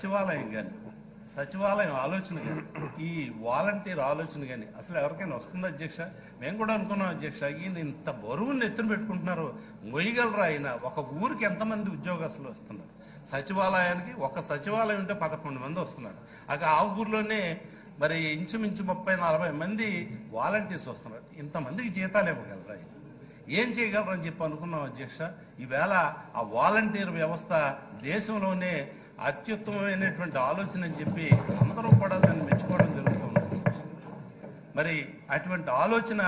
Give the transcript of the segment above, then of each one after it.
సచివాలయం కానీ సచివాలయం ఆలోచన కానీ ఈ వాలంటీర్ ఆలోచన కానీ అసలు ఎవరికైనా వస్తుంది అధ్యక్ష మేము కూడా అనుకున్నాం అధ్యక్ష ఈయన ఇంత బరువుని ఎత్తున పెట్టుకుంటున్నారు మొయ్యగలరా ఆయన ఒక ఊరికి ఎంతమంది ఉద్యోగస్తులు వస్తున్నారు సచివాలయానికి ఒక సచివాలయం ఉంటే పదకొండు మంది వస్తున్నారు అక ఆ ఊర్లోనే మరి ఇంచుమించు ముప్పై నలభై మంది వాలంటీర్స్ వస్తున్నారు ఇంతమందికి జీతాలు ఇవ్వగలరా ఆయన? ఏం చేయగలరని చెప్పి అనుకున్నాం అధ్యక్ష ఈవేళ ఆ వాలంటీర్ వ్యవస్థ దేశంలోనే అత్యుత్తమమైనటువంటి ఆలోచన అని చెప్పి అందరూ కూడా దాన్ని మెచ్చుకోవడం జరుగుతుంది అధ్యక్ష. మరి అటువంటి ఆలోచన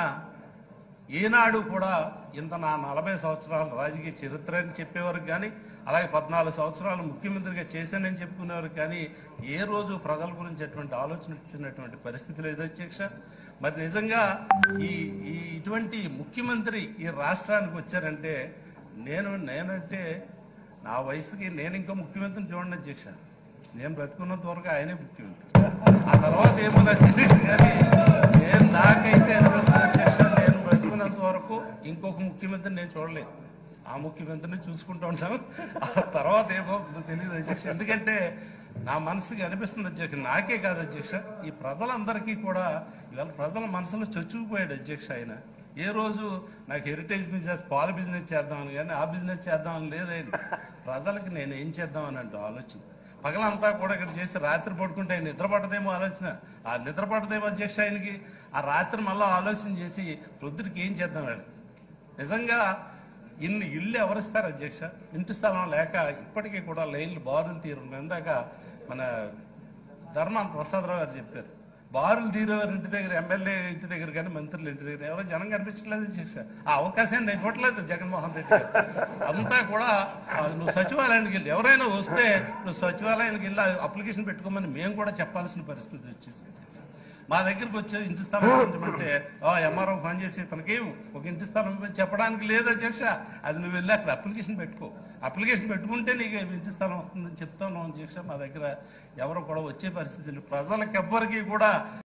ఈనాడు కూడా ఇంత నా నలభై సంవత్సరాల రాజకీయ చరిత్ర అని చెప్పేవారికి కానీ అలాగే పద్నాలుగు సంవత్సరాలు ముఖ్యమంత్రిగా చేశానని చెప్పుకునేవారికి కానీ ఏ రోజు ప్రజల గురించి అటువంటి ఆలోచన వచ్చినటువంటి పరిస్థితి లేదు అధ్యక్ష మరి నిజంగా ఈ ఈ ఇటువంటి ముఖ్యమంత్రి ఈ రాష్ట్రానికి వచ్చారంటే నేను నేనంటే నా వయసుకి నేను ఇంకా ముఖ్యమంత్రిని చూడండి అధ్యక్ష నేను బ్రతుకున్నంత వరకు ఆయనే ముఖ్యమంత్రి ఆ తర్వాత ఏమో నాకు తెలియదు కానీ నేను నాకైతే అనిపిస్తుంది అధ్యక్ష నేను బ్రతుకున్నంత వరకు ఇంకొక ముఖ్యమంత్రిని నేను చూడలేదు ఆ ముఖ్యమంత్రిని చూసుకుంటూ ఉంటాను ఆ తర్వాత ఏమవుతుందో తెలియదు అధ్యక్ష ఎందుకంటే నా మనసుకి అనిపిస్తుంది అధ్యక్ష నాకే కాదు అధ్యక్ష ఈ ప్రజలందరికీ కూడా ఇవాళ ప్రజల మనసులో చొచ్చుకుపోయాడు అధ్యక్ష ఆయన ఏ రోజు నాకు హెరిటేజ్ బిజినెస్ పాల బిజినెస్ చేద్దామని కానీ ఆ బిజినెస్ చేద్దామని లేదని ప్రజలకు నేను ఏం చేద్దామని అంటే ఆలోచన పగలంతా కూడా ఇక్కడ చేసి రాత్రి పడుకుంటే ఆయన నిద్ర పట్టదేమో ఆలోచన ఆ నిద్ర పట్టదేమో అధ్యక్ష ఆయనకి ఆ రాత్రి మళ్ళీ ఆలోచన చేసి ప్రొద్దుడికి ఏం చేద్దాం వాడు నిజంగా ఇన్ని ఇల్లు ఎవరిస్తారు అధ్యక్ష ఇంటి స్థలం లేక ఇప్పటికీ కూడా లైన్లు బారులు తీరు ఇందాక మన ధర్మాన ప్రసాదరావు గారు చెప్పారు బారులు తీరేవారు ఇంటి దగ్గర ఎమ్మెల్యే ఇంటి దగ్గర కానీ మంత్రులు ఇంటి దగ్గర ఎవరో జనం కనిపించట్లేదు అధ్యక్ష ఆ అవకాశాన్ని ఇవ్వట్లేదు జగన్మోహన్ రెడ్డి గారు అంతా కూడా ఆ, నువ్వు సచివాలయానికి వెళ్ళి ఎవరైనా వస్తే నువ్వు సచివాలయానికి వెళ్ళి అప్లికేషన్ పెట్టుకోమని మేము కూడా చెప్పాల్సిన పరిస్థితి వచ్చేసింది మా దగ్గరికి వచ్చే ఇంటి స్థలం ఇవ్వమంటే ఎంఆర్ఓ ఫోన్ చేసి తనకి ఒక ఇంటి స్థలం ఇవ్వమని చెప్పడానికి లేదు అధ్యక్ష అది నువ్వు వెళ్ళి అక్కడ అప్లికేషన్ పెట్టుకో అప్లికేషన్ పెట్టుకుంటే నీకు ఇంటి స్థలం వస్తుందని చెప్తాను అధ్యక్ష మా దగ్గర ఎవరు కూడా వచ్చే పరిస్థితి లేదు ప్రజలకు ఎవ్వరికీ కూడా